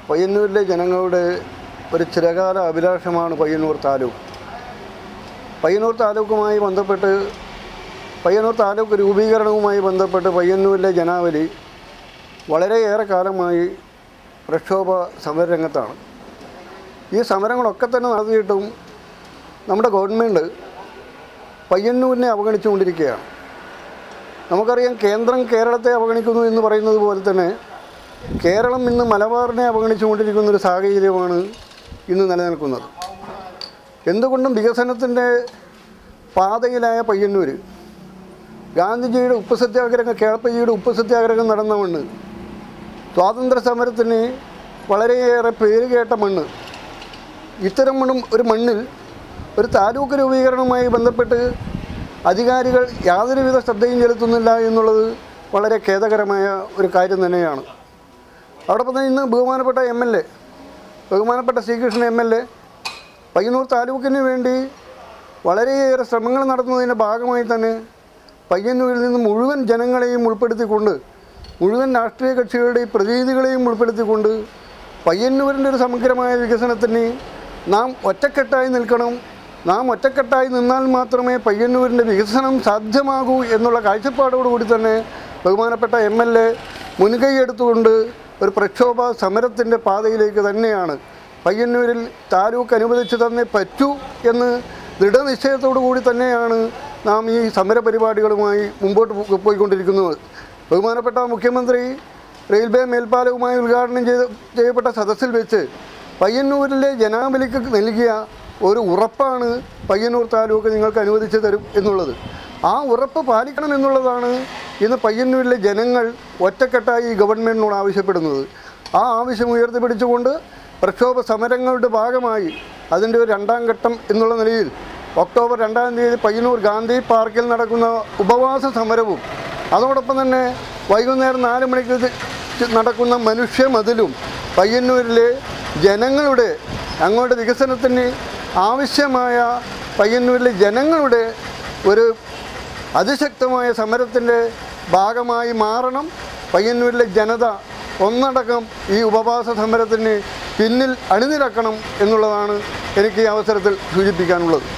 പയ്യന്നൂരിലെ ജനങ്ങളുടെ ഒരു ചിരകാല അഭിലാഷമാണ് പയ്യന്നൂർ താലൂക്ക് പയ്യന്നൂർ താലൂക്കുമായി ബന്ധപ്പെട്ട് പയ്യന്നൂർ താലൂക്ക് രൂപീകരണവുമായി ബന്ധപ്പെട്ട് പയ്യന്നൂരിലെ ജനാവലി വളരെയേറെ കാലമായി പ്രക്ഷോഭ സമരരംഗത്താണ് ഈ സമരങ്ങളൊക്കെ തന്നെ നടത്തിയിട്ടും നമ്മുടെ ഗവൺമെൻറ് പയ്യന്നൂരിനെ അവഗണിച്ചുകൊണ്ടിരിക്കുകയാണ് നമുക്കറിയാം കേന്ദ്രം കേരളത്തെ അവഗണിക്കുന്നു എന്ന് പറയുന്നത് പോലെ തന്നെ കേരളം ഇന്ന് മലബാറിനെ അവഗണിച്ചുകൊണ്ടിരിക്കുന്ന ഒരു സാഹചര്യമാണ് ഇന്ന് നിലനിൽക്കുന്നത് എന്തുകൊണ്ടും വികസനത്തിൻ്റെ പാതയിലായ പയ്യന്നൂർ ഗാന്ധിജിയുടെ ഉപ്പ് സത്യാഗ്രഹം കേളപ്പജിയുടെ ഉപ്പ് സത്യാഗ്രഹം നടന്ന മണ്ണ് സ്വാതന്ത്ര്യ സമരത്തിന് വളരെയേറെ പേരുകേട്ട മണ്ണ് ഇത്തരം മണ്ണും ഒരു മണ്ണിൽ ഒരു താലൂക്ക് രൂപീകരണവുമായി ബന്ധപ്പെട്ട് അധികാരികൾ യാതൊരുവിധ ശ്രദ്ധയും ചെലുത്തുന്നില്ല എന്നുള്ളത് വളരെ ഖേദകരമായ ഒരു കാര്യം തന്നെയാണ് അതോടൊപ്പം തന്നെ ഇന്ന് ബഹുമാനപ്പെട്ട എം എൽ എ ബഹുമാനപ്പെട്ട Sreekrishnan M L A Payyanur താലൂക്കിന് വേണ്ടി വളരെയേറെ ശ്രമങ്ങൾ നടത്തുന്നതിൻ്റെ ഭാഗമായി തന്നെ പയ്യന്നൂരിൽ നിന്ന് മുഴുവൻ ജനങ്ങളെയും ഉൾപ്പെടുത്തിക്കൊണ്ട് മുഴുവൻ രാഷ്ട്രീയ കക്ഷികളുടെയും പ്രതിനിധികളെയും ഉൾപ്പെടുത്തിക്കൊണ്ട് പയ്യന്നൂരിൻ്റെ ഒരു സമഗ്രമായ വികസനത്തിന് നാം ഒറ്റക്കെട്ടായി നിൽക്കണം നാം ഒറ്റക്കെട്ടായി നിന്നാൽ മാത്രമേ പയ്യന്നൂരിൻ്റെ വികസനം സാധ്യമാകൂ എന്നുള്ള കാഴ്ചപ്പാടോടുകൂടി തന്നെ ബഹുമാനപ്പെട്ട എം എൽ എ മുൻകൈയെടുത്തുകൊണ്ട് ഒരു പ്രക്ഷോഭ സമരത്തിൻ്റെ പാതയിലേക്ക് തന്നെയാണ് പയ്യന്നൂരിൽ താലൂക്ക് അനുവദിച്ചു തന്നേ പറ്റൂ എന്ന് ദൃഢനിശ്ചയത്തോടു കൂടി തന്നെയാണ് നാം ഈ സമരപരിപാടികളുമായി മുമ്പോട്ട് പോ- പോയിക്കൊണ്ടിരിക്കുന്നത് ബഹുമാനപ്പെട്ട മുഖ്യമന്ത്രി റെയിൽവേ മേൽപ്പാലവുമായി ഉദ്ഘാടനം ചെയ്ത ചെയ്യപ്പെട്ട സദസ്സിൽ വെച്ച് പയ്യന്നൂരിലെ ജനാബലിക്ക് നൽകിയ ഒരു ഉറപ്പാണ് പയ്യന്നൂർ താലൂക്ക് നിങ്ങൾക്ക് അനുവദിച്ചു തരും എന്നുള്ളത് ആ ഉറപ്പ് പാലിക്കണം എന്നുള്ളതാണ് ഇന്ന് പയ്യന്നൂരിലെ ജനങ്ങൾ ഒറ്റക്കെട്ടായി ഈ ഗവൺമെൻറ്റിനോട് ആവശ്യപ്പെടുന്നത് ആ ആവശ്യം ഉയർത്തിപ്പിടിച്ചുകൊണ്ട് പ്രക്ഷോഭ സമരങ്ങളുടെ ഭാഗമായി അതിൻ്റെ ഒരു രണ്ടാം ഘട്ടം എന്നുള്ള നിലയിൽ ഒക്ടോബർ രണ്ടാം തീയതി പയ്യന്നൂർ ഗാന്ധി പാർക്കിൽ നടക്കുന്ന ഉപവാസ സമരവും അതോടൊപ്പം തന്നെ വൈകുന്നേരം നാല് മണിക്ക് ഇത് ച- നടക്കുന്ന മനുഷ്യ മതിലും പയ്യന്നൂരിലെ ജനങ്ങളുടെ അങ്ങോട്ട് വികസനത്തിന് ആവശ്യമായ പയ്യന്നൂരിലെ ജനങ്ങളുടെ ഒരു അതിശക്തമായ സമരത്തിൻ്റെ ഭാഗമായി മാറണം പയ്യന്നൂരിലെ ജനത ഒന്നടക്കം ഈ ഉപവാസ സമരത്തിന് പിന്നിൽ അണിനിരക്കണം എന്നുള്ളതാണ് എനിക്ക് ഈ അവസരത്തിൽ സൂചിപ്പിക്കാനുള്ളത്